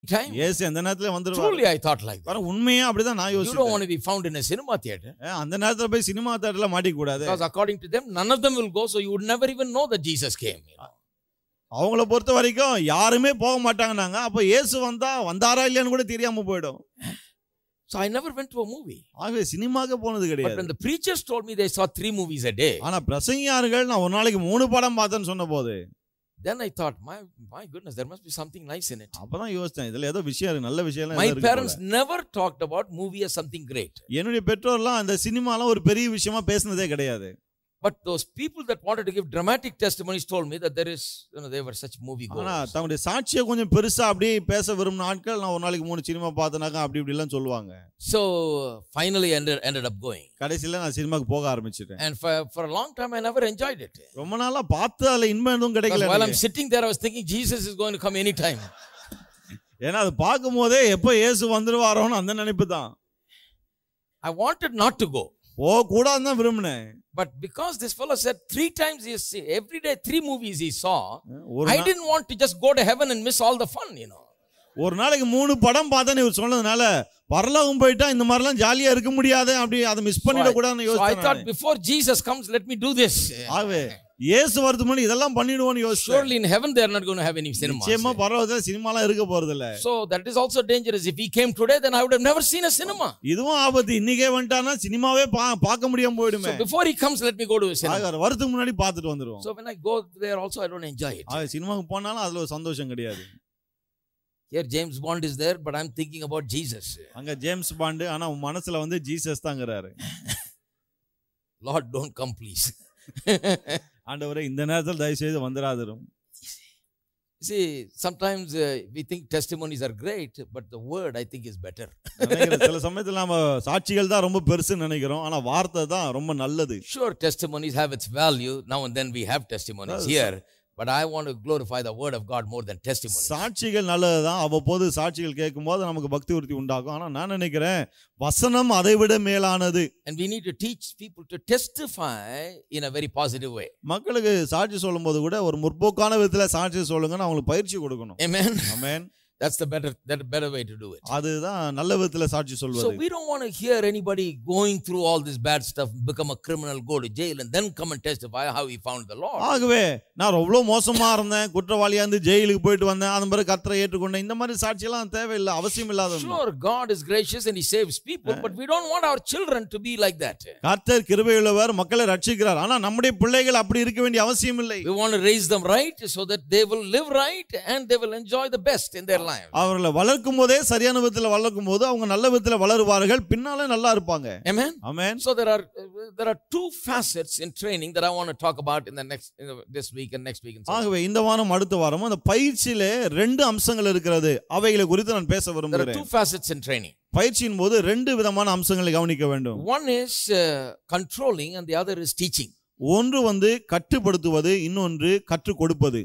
time. இயேசு எந்த நேரத்துல வந்துருவாரு Truly, I thought like that. பாருங்க, உண்மையா அப்படிதான் நான் You don't யோசிச்சேன் want to be found in a cinema theater. ஏன், அந்த நேரத்துல போய் சினிமா தேட்டர்ல மாட்டிக்க கூடாது Because according to them, none of them will go, so you would never even know that Jesus came. you know. அவங்கள பொறுத்த வரைக்கும் யாருமே போக மாட்டாங்கன்னாங்க அப்ப இயேசு வந்தா வந்தாரா இல்லையான்னு கூட தெரியாம போயிடும் So I never went to a movie. ஆகவே சினிமாக்கு போனது But கிடையாது when the preachers told me they saw three movies a day, ஆனா பிரசங்கியார்கள் நான் ஒரு நாளைக்கு மூணு படம் பார்த்தேன்னு சொன்ன போது then I thought, my my goodness, there must be something nice in it. அப்பதான் யோசிச்சேன் இதுல ஏதோ விஷயம் இருக்கு நல்ல விஷயம் My parents never talked about movie as something great. என்னுடைய பெற்றோர்லாம் அந்த சினிமாலாம் ஒரு பெரிய விஷயமா பேசினதே கிடையாது But those people that wanted to give dramatic testimonies told me that there is, you know, they were such movie ஆனா goers. தங்களுடைய சாட்சியை கொஞ்சம் பெருசா அப்படியே பேச விரும்பின ஆட்கள் நான் ஒரு நாளைக்கு மூணு சினிமா பார்த்தனாக்கா அப்படி இப்படி எல்லாம் சொல்லுவாங்க So finally ended, ended up going. கடைசியில நான் சினிமாக்கு போக ஆரம்பிச்சிட்டேன் And for, for a long time, I never enjoyed it. ரொம்ப நாளா பார்த்து அதுல இன்பம் எதுவும் Because கிடைக்கல while I'm எனக்கு. sitting there, I was thinking Jesus is going to come anytime. ஏன்னா அது பார்க்கும் போதே எப்ப இயேசு வந்துருவாரோன்னு அந்த நினைப்பு தான் I wanted not to go. போக கூடாதுன்னு தான் விரும்பினேன் But because this fellow said three times he see, every day three movies he saw, ஒரு I நா- didn't want to just go to heaven and miss all the fun, you know. ஒரு நாளைக்கு மூணு படம் பார்த்தேன்னு இவர் சொன்னதுனால பரலோகம் போயிட்டா இந்த மாதிரிலாம் ஜாலியா இருக்க முடியாது அப்படி அதை மிஸ் பண்ணிடக்கூடாதுன்னு So I யோசிச்சேன் thought நானு. before Jesus comes, let me do this. ஆகவே இயேசு வரது முன்னாடி இதெல்லாம் பண்ணிடுவோம்னு யோசிச்சேன் Surely in heaven they are not going to have any cinemas. நிச்சயமா பரலோகத்துல சினிமாலாம் இருக்க போறது இல்ல So that is also dangerous. If he came today, then I would have never seen a cinema. இதுவும் ஆபத்து இன்னைக்கே வந்துட்டானா சினிமாவே பா- பார்க்க முடியாம போயிடுமே So before he comes, let me go to a cinema. ஆக வரதுக்கு முன்னாடி பார்த்துட்டு வந்துருவோம் So when I go there also, I don't enjoy it. ஆக சினிமாவுக்கு போனாலும் அதுல ஒரு சந்தோஷம் கிடையாது Here James Bond is there, but I'm thinking about Jesus. அங்க ஜேம்ஸ் பாண்டு ஆனா உன் மனசுல வந்து ஜீசஸ் தாங்கிறாரு Lord, don't come, please. ஆண்டவரே இந்த நேரத்தில் தயவு செய்து வந்துடாதிரும் See, sometimes uh, we think testimonies are great, but the word I think is better. நினைக்கிறேன் சில சமயத்துல நாம சாட்சிகள் தான் ரொம்ப பெருசுன்னு நினைக்கிறோம் ஆனா வார்த்தை தான் ரொம்ப நல்லது Sure, testimonies have its value. Now and then we have testimonies Well, here, but I want to glorify the word of God more than testimonies. சாட்சிகள் நல்லதுதான் அவ்வப்போது சாட்சிகள் கேட்கும்போது நமக்கு பக்தி உறுதி உண்டாகும் ஆனா நான் நினைக்கிறேன் வசனம் அதை விட மேலானது And we need to teach people to testify in a very positive way. மக்களுக்கு சாட்சி சொல்லும்போது கூட ஒரு முற்போக்கான விதத்துல சாட்சி சொல்லுங்கன்னு அவங்களுக்கு பயிற்சி கொடுக்கணும் Amen. Amen That's the better that better way to do it. அதுதான் நல்ல விதத்துல சாட்சி So சொல்வது we don't want to hear anybody going through all this bad stuff, become a criminal, go to jail, and then come and testify how he found the Lord. ஆகவே நான் அவ்வளோ மோசமா இருந்தேன் குற்றவாளியா இருந்து ஜெயிலுக்கு போயிட்டு வந்தேன் அந்த மாதிரி கத்தரை ஏற்றுக்கொண்டேன் இந்த மாதிரி சாட்சியெல்லாம் தேவையில்லை அவசியம் இல்லாத ஒண்ணு. Sure, God is gracious and He saves people, but we don't want our children to be like that. கர்த்தர் கிருபையுள்ளவர் மக்களை ரட்சிக்கிறார் ஆனா நம்முடைய பிள்ளைகள் அப்படி இருக்க வேண்டிய அவசியம் இல்லை We want to raise them right so that they will live right and they will enjoy the best in their life. அவர்களை வளர்க்கும் போதே சரியான விதத்துல வளர்க்கும் போது அவங்க நல்ல விதத்துல வளருவார்கள் பின்னாலே நல்லா இருப்பாங்க Amen. Amen So there are uh, there are two facets in training that I want to talk about in the next in the, this week and next week and so on. ஆகவே இந்த வாரம் அடுத்த வாரம் அந்த பயிற்சியில ரெண்டு அம்சங்கள் இருக்கிறது அவைகளை குறித்து நான் பேச There are விரும்புகிறேன் two facets in training. பயிற்சியின் போது ரெண்டு விதமான அம்சங்களை கவனிக்க வேண்டும் One is uh, controlling and the other is teaching. ஒன்று வந்து கட்டுப்படுத்துவது இன்னொன்று கற்றுக் கொடுப்பது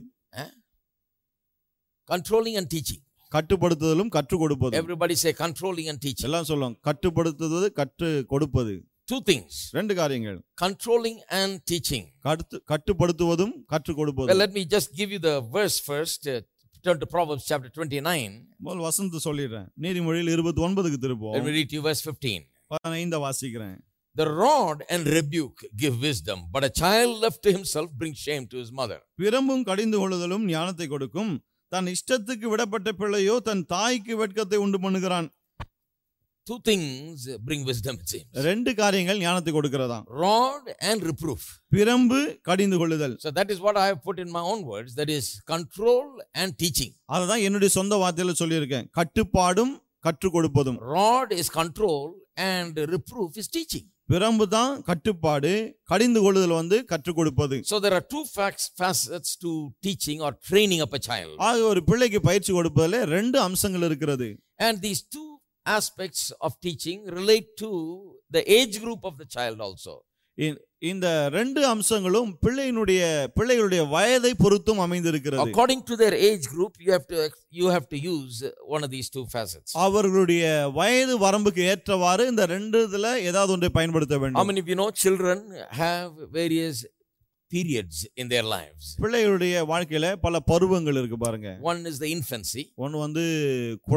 Controlling and teaching. கட்டுப்படுத்துதலும் கற்றுக் கொடுப்பது Everybody say controlling and teaching. எல்லாம் சொல்லுவோம் கட்டுப்படுத்துவது கற்று கொடுப்பது Two things. ரெண்டு காரியங்கள் Controlling and teaching. கடுத்து கட்டுப்படுத்துவதும் கற்றுக் Well, கொடுப்பதும் let me just give you the verse first. Uh, turn to Proverbs chapter 29. முதல் வசந்து சொல்லிடுறேன் நீதிமொழியில் இருபத்தி ஒன்பதுக்கு திருப்போம் Let me read to you verse 15. பதினைந்த வாசிக்கிறேன் The rod and rebuke give wisdom, but a child left to himself brings shame to his mother. பிரம்பும் கடிந்து கொள்ளுதலும் ஞானத்தை கொடுக்கும் தன் இஷ்டத்துக்கு விடப்பட்ட பிள்ளையோ தன் தாய்க்கு வெட்கத்தை உண்டு பண்ணுகிறான் Two things bring wisdom, it seems. ரெண்டு காரியங்கள் ஞானத்தை கொடுக்கிறதாம் Rod and reproof. பிரம்பு கடிந்து கொள்ளுதல் So that is what I have put in my own words. That is control and teaching. அததான் என்னுடைய சொந்த வார்த்தையில சொல்லியிருக்கேன் கட்டுப்பாடும் கற்றுக் கொடுப்பதும் Rod is control and reproof is teaching. பிரம்பு தான் கட்டுப்பாடு கடிந்து கொள்ளுதல் வந்து கற்றுக் கொடுப்பது So there are two facts, facets to teaching or training up a child. ஆக ஒரு பிள்ளைக்கு பயிற்சி கொடுப்பதில் ரெண்டு அம்சங்கள் இருக்கிறது And these two aspects of teaching relate to the age group of the child also. இ- இந்த ரெண்டு அம்சங்களும் பிள்ளையினுடைய பிள்ளைகளுடைய வயதை பொறுத்தும் அமைந்திருக்கிறது According to their age group, you have to you have to use one of these two facets. அவர்களுடைய வயது வரம்புக்கு ஏற்றவாறு இந்த ரெண்டு இதுல ஏதாவது ஒன்றை பயன்படுத்த How வேண்டும் many of you know children have various periods in their lives. பிள்ளைகளுடைய வாழ்க்கையில பல பருவங்கள் இருக்கு பாருங்க One is the infancy, ஒன்று வந்து